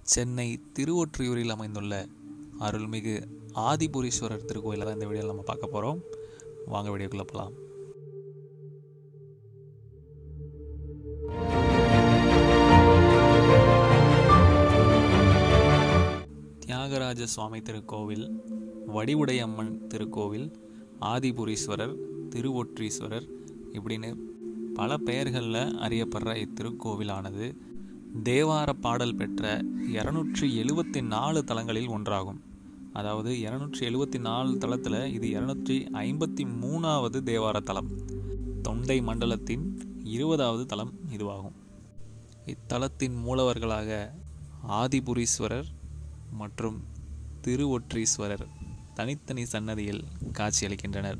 சென்னை திருவொற்றியூரில் அமைந்துள்ள அருள்மிகு ஆதிபுரீஸ்வரர் திருக்கோயிலை தான் இந்த வீடியோவில் நம்ம பார்க்க போகிறோம் வாங்க வீடியோக்குள்ளே போகலாம் தியாகராஜ சுவாமி திருக்கோவில் வடிவுடையம்மன் திருக்கோவில் ஆதிபுரீஸ்வரர் திருவொற்றீஸ்வரர் இப்படின்னு பல பெயர்களில் அறியப்படுற இத்திருக்கோவிலானது தேவார பாடல் பெற்ற இரநூற்றி எழுபத்தி நாலு தலங்களில் ஒன்றாகும் அதாவது இரநூற்றி எழுபத்தி நாலு தலத்தில் இது இரநூற்றி ஐம்பத்தி மூணாவது தேவார தலம் தொண்டை மண்டலத்தின் இருபதாவது தலம் இதுவாகும் இத்தலத்தின் மூலவர்களாக ஆதிபுரீஸ்வரர் மற்றும் திருவொற்றீஸ்வரர் தனித்தனி சன்னதியில் காட்சியளிக்கின்றனர்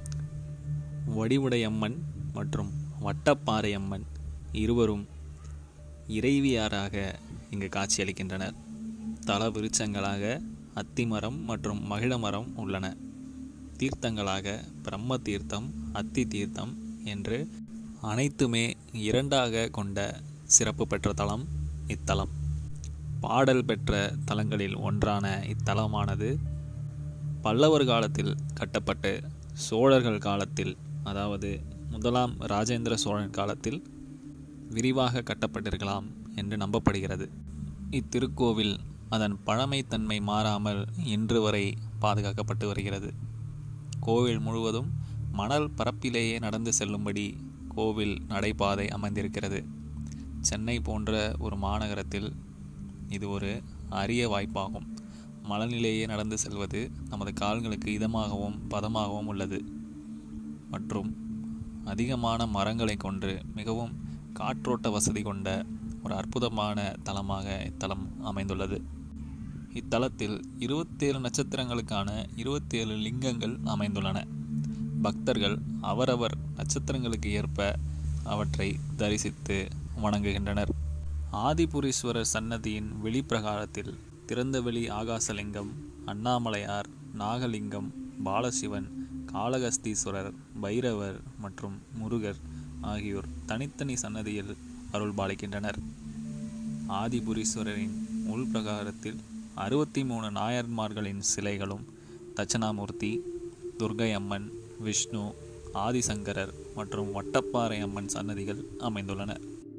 வடிவுடையம்மன் மற்றும் வட்டப்பாறையம்மன் இருவரும் இறைவியாராக இங்கு காட்சியளிக்கின்றனர் தல விருட்சங்களாக அத்திமரம் மற்றும் மகிழமரம் உள்ளன தீர்த்தங்களாக பிரம்ம தீர்த்தம் அத்தி தீர்த்தம் என்று அனைத்துமே இரண்டாக கொண்ட சிறப்பு பெற்ற தலம் இத்தலம் பாடல் பெற்ற தலங்களில் ஒன்றான இத்தலமானது பல்லவர் காலத்தில் கட்டப்பட்டு சோழர்கள் காலத்தில் அதாவது முதலாம் ராஜேந்திர சோழன் காலத்தில் விரிவாக கட்டப்பட்டிருக்கலாம் என்று நம்பப்படுகிறது இத்திருக்கோவில் அதன் பழமைத்தன்மை மாறாமல் இன்று வரை பாதுகாக்கப்பட்டு வருகிறது கோவில் முழுவதும் மணல் பரப்பிலேயே நடந்து செல்லும்படி கோவில் நடைபாதை அமைந்திருக்கிறது சென்னை போன்ற ஒரு மாநகரத்தில் இது ஒரு அரிய வாய்ப்பாகும் மணலிலேயே நடந்து செல்வது நமது கால்களுக்கு இதமாகவும் பதமாகவும் உள்ளது மற்றும் அதிகமான மரங்களை கொண்டு மிகவும் காற்றோட்ட வசதி கொண்ட ஒரு அற்புதமான தலமாக இத்தலம் அமைந்துள்ளது இத்தலத்தில் இருபத்தேழு நட்சத்திரங்களுக்கான இருபத்தேழு லிங்கங்கள் அமைந்துள்ளன பக்தர்கள் அவரவர் நட்சத்திரங்களுக்கு ஏற்ப அவற்றை தரிசித்து வணங்குகின்றனர் ஆதிபுரீஸ்வரர் சன்னதியின் வெளிப்பிரகாரத்தில் திறந்தவெளி ஆகாசலிங்கம் அண்ணாமலையார் நாகலிங்கம் பாலசிவன் காளகஸ்தீஸ்வரர் பைரவர் மற்றும் முருகர் ஆகியோர் தனித்தனி சன்னதியில் அருள் பாலிக்கின்றனர் ஆதிபுரீஸ்வரரின் உள்பிரகாரத்தில் அறுபத்தி மூணு நாயன்மார்களின் சிலைகளும் தட்சணாமூர்த்தி துர்கை அம்மன் விஷ்ணு ஆதிசங்கரர் மற்றும் வட்டப்பாறை அம்மன் சன்னதிகள் அமைந்துள்ளன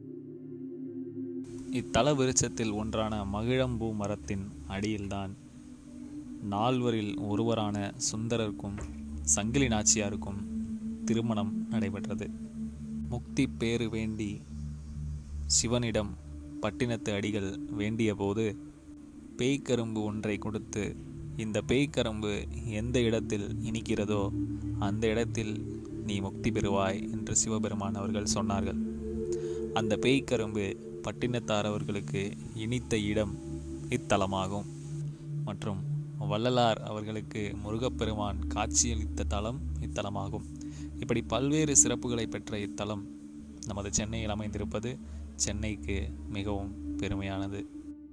இத்தல விருட்சத்தில் ஒன்றான மகிழம்பூ மரத்தின் அடியில்தான் நால்வரில் ஒருவரான சுந்தரருக்கும் சங்கிலி நாச்சியாருக்கும் திருமணம் நடைபெற்றது முக்தி பேறு வேண்டி சிவனிடம் பட்டினத்து அடிகள் வேண்டியபோது பேய்க்கரும்பு ஒன்றை கொடுத்து இந்த பேய்க்கரும்பு எந்த இடத்தில் இனிக்கிறதோ அந்த இடத்தில் நீ முக்தி பெறுவாய் என்று சிவபெருமான் அவர்கள் சொன்னார்கள் அந்த பேய்க்கரும்பு பட்டினத்தார் அவர்களுக்கு இனித்த இடம் இத்தலமாகும் மற்றும் வள்ளலார் அவர்களுக்கு முருகப்பெருமான் காட்சியளித்த தலம் இத்தலமாகும் இப்படி பல்வேறு சிறப்புகளை பெற்ற இத்தலம் நமது சென்னையில் அமைந்திருப்பது சென்னைக்கு மிகவும் பெருமையானது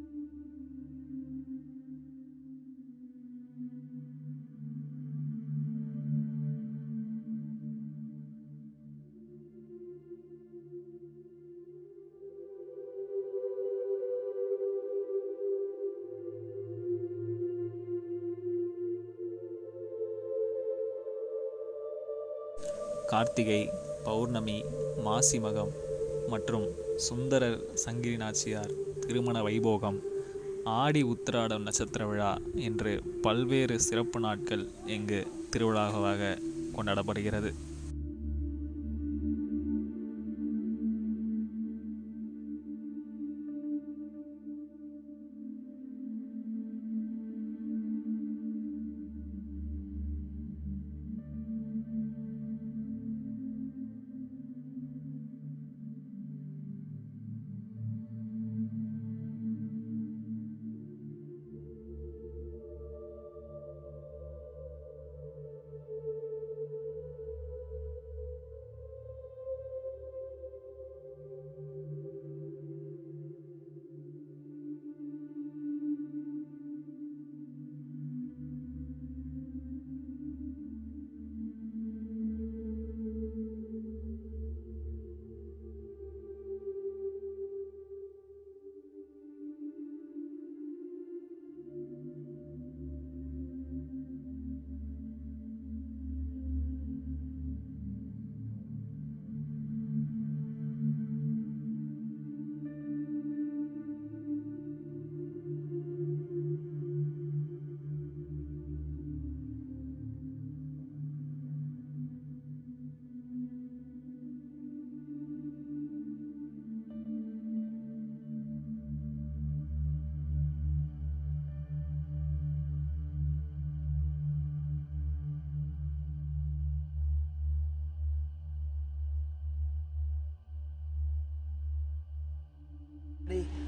கார்த்திகை பௌர்ணமி மாசி மகம் மற்றும் சுந்தரர் சங்கிரி நாச்சியார் திருமண வைபோகம் ஆடி உத்திராடம் நட்சத்திர விழா என்று பல்வேறு சிறப்பு நாட்கள் இங்கு திருவிழாவாக கொண்டாடப்படுகிறது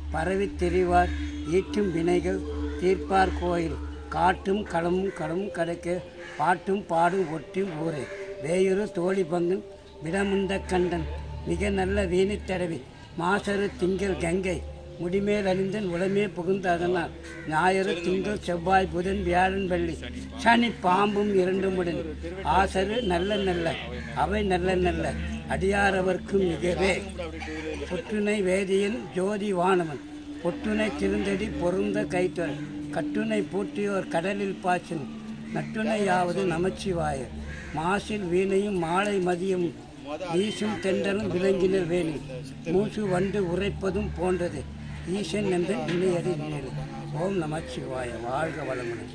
பரவித் திரிவார் ஈட்டும் வினைகள் தீர்ப்பார் கோயில் காட்டும் களமும் களமும் கடக்க பாட்டும் பாடும் ஒட்டும் ஊரே வேயுறு தோழி பங்கன் விடமுண்ட கண்டன் மிக நல்ல வீணைத் தடவி மாசரு திங்கள் கங்கை முடிமேல் அணிந்தன் உடமே புகுந்த அதனால் ஞாயிறு திங்கள் செவ்வாய் புதன் வியாழன் வெள்ளி சனி பாம்பும் இரண்டும் உடன் ஆசரு நல்ல நல்ல அவை நல்ல நல்ல அடியாரவர்க்கும் மிகவே புற்றுனை வேதியன் ஜோதி வானவன் பொட்டுனை திருந்தடி பொருந்த கைத்தொல் கட்டுனை பூட்டியோர் கடலில் பாய்ச்சும் நட்டுணையாவது நமச்சிவாய மாசில் வீணையும் மாலை மதியம் வீசும் தென்றலும் விலங்கினர் வேணி மூசு வண்டு உரைப்பதும் போன்றது ஈசன் என்று நிலையடி நிலை ஓம் நமச்சிவாய வாழ்க வளமுடன்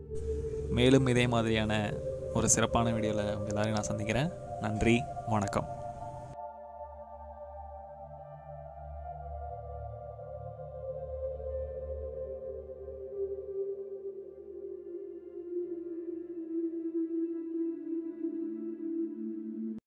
மேலும் இதே மாதிரியான ஒரு சிறப்பான வீடியோவில் உங்கள் எல்லாரையும் நான் சந்திக்கிறேன் நன்றி வணக்கம்